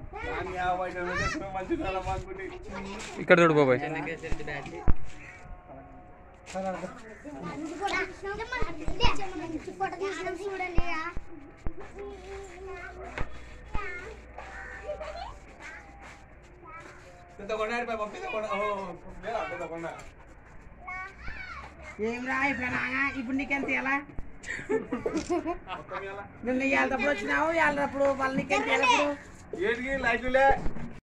ఇక్కడ చూడు బాబాయ్ ఫోటో తీసినాం చూడండి ఏం రా అయిపోయినా ఇప్పుడు నీకెంత ఎలా నిన్న ఇవాళప్పుడు వచ్చినావు ఇవాళప్పుడు వాళ్ళు నీకెంత ఎలా ఏంటికి లైట్లే